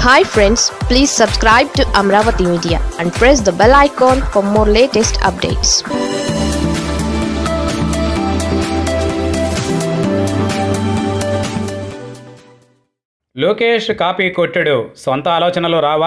hi friends please subscribe to Amaravati media and press the bell icon for more latest updates Lokesh copy కొట్టుడు సొంత ఆలోచనలు రావా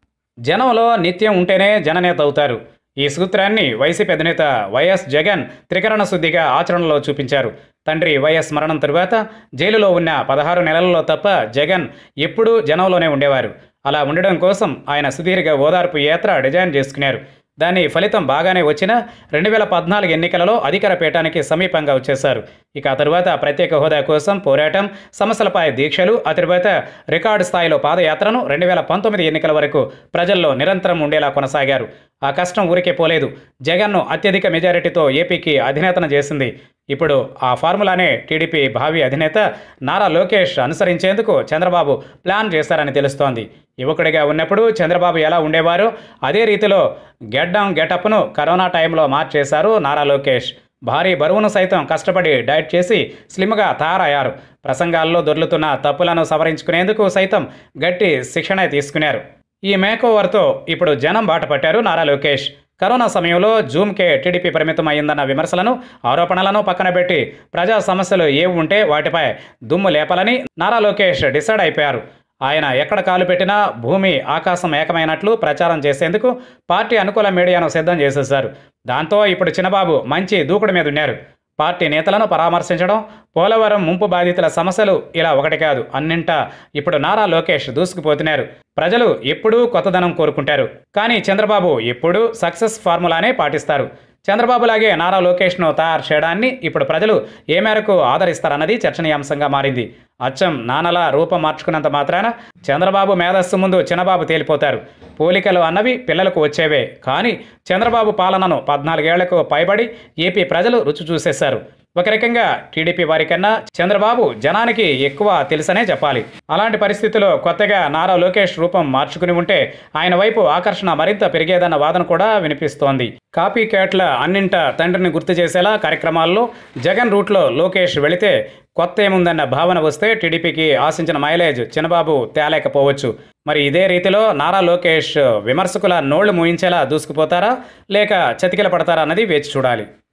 జనంలో నిత్యం ఉంటేనే జననేత అవుతారు ఈ సూత్రాన్ని వైసీపీ అధినేత వైఎస్ జగన్ త్రికరణ శుద్ధిగా ఆచరణలో చూపించారు తండ్రి వైఎస్ మరణం తరువాత జైలులో ఉన్న పదహారు నెలల్లో తప్ప జగన్ ఎప్పుడూ జనంలోనే ఉండేవారు అలా ఉండడం కోసం ఆయన సుదీర్ఘ ఓదార్పు యాత్ర డిజైన్ చేసుకున్నారు దాని ఫలితం బాగానే వచ్చినా రెండు వేల పద్నాలుగు ఎన్నికలలో అధికార పీఠానికి సమీపంగా వచ్చేశారు ఇక ఆ తరువాత ప్రత్యేక హోదా కోసం పోరాటం సమస్యలపై దీక్షలు ఆ తరువాత రికార్డు స్థాయిలో పాదయాత్రను రెండు వేల పంతొమ్మిది ఎన్నికల వరకు ప్రజల్లో నిరంతరం ఉండేలా కొనసాగారు ఆ కష్టం ఊరికే పోలేదు జగన్ను అత్యధిక మెజారిటీతో ఏపీకి అధినేతన చేసింది ఇప్పుడు ఆ ఫార్ములానే టీడీపీ భావి అధినేత నారా లోకేష్ అనుసరించేందుకు చంద్రబాబు ప్లాన్ చేశారని తెలుస్తోంది యువకుడిగా ఉన్నప్పుడు చంద్రబాబు ఎలా ఉండేవారో అదే రీతిలో గెడ్డం గెటప్ను కరోనా టైంలో మార్చేశారు నారా లోకేష్ భారీ బరువును సైతం కష్టపడి డైట్ చేసి స్లిమ్గా తయారయ్యారు ప్రసంగాల్లో దొర్లుతున్న తప్పులను సవరించుకునేందుకు సైతం గట్టి శిక్షణ తీసుకున్నారు ఈ మేకోవర్తో ఇప్పుడు జనం బాట పట్టారు నారా లోకేష్ కరోనా సమయంలో జూమ్కే టీడీపీ పరిమితం అయిందన్న విమర్శలను ఆరోపణలను పక్కన పెట్టి ప్రజా సమస్యలు ఏవి ఉంటే వాటిపై దుమ్ము లేపాలని నారా లోకేష్ డిసైడ్ అయిపోయారు ఆయన ఎక్కడ కాలు పెట్టినా భూమి ఆకాశం ఏకమైనట్లు ప్రచారం చేసేందుకు పార్టీ అనుకూల మీడియాను సిద్ధం చేసేశారు దాంతో ఇప్పుడు చిన్నబాబు మంచి దూకుడు మీద ఉన్నారు పార్టీ నేతలను పరామర్శించడం పోలవరం ముంపు బాధితుల సమస్యలు ఇలా ఒకటి కాదు అన్నింటా ఇప్పుడు నారా లోకేష్ దూసుకుపోతున్నారు ప్రజలు ఎప్పుడూ కొత్తదనం కోరుకుంటారు కానీ చంద్రబాబు ఎప్పుడూ సక్సెస్ ఫార్ములానే పాటిస్తారు చంద్రబాబులాగే నారా లోకేష్ను తయారు చేయడాన్ని ఇప్పుడు ప్రజలు ఏ మేరకు ఆదరిస్తారన్నది చర్చనీయాంశంగా మారింది అచ్చం నానలా రూపం మార్చుకున్నంత మాత్రాన చంద్రబాబు మేధస్సు ముందు చిన్నబాబు తేలిపోతారు పోలికలు అన్నవి పిల్లలకు వచ్చేవే కానీ చంద్రబాబు పాలనను పద్నాలుగేళ్లకు పైబడి ఏపీ ప్రజలు రుచి చూసేశారు ఒక రకంగా టీడీపీ వారికన్నా చంద్రబాబు జనానికి ఎక్కువ తెలుసనే చెప్పాలి అలాంటి పరిస్థితిలో కొత్తగా నారా లోకేష్ రూపం మార్చుకుని ఉంటే ఆయన వైపు ఆకర్షణ మరింత పెరిగేదన్న వాదన కూడా వినిపిస్తోంది కాపీ క్యాట్ల అన్నింట తండ్రిని గుర్తు చేసేలా కార్యక్రమాల్లో జగన్ రూట్లో లోకేష్ వెళితే కొత్త ఏముందన్న భావన వస్తే టీడీపీకి ఆశించిన మైలేజ్ చిన్నబాబు తేలేకపోవచ్చు మరి ఇదే రీతిలో నారా లోకేష్ విమర్శకుల నోళ్లు మూయించేలా దూసుకుపోతారా లేక చతికిల పడతారా అన్నది వేచి చూడాలి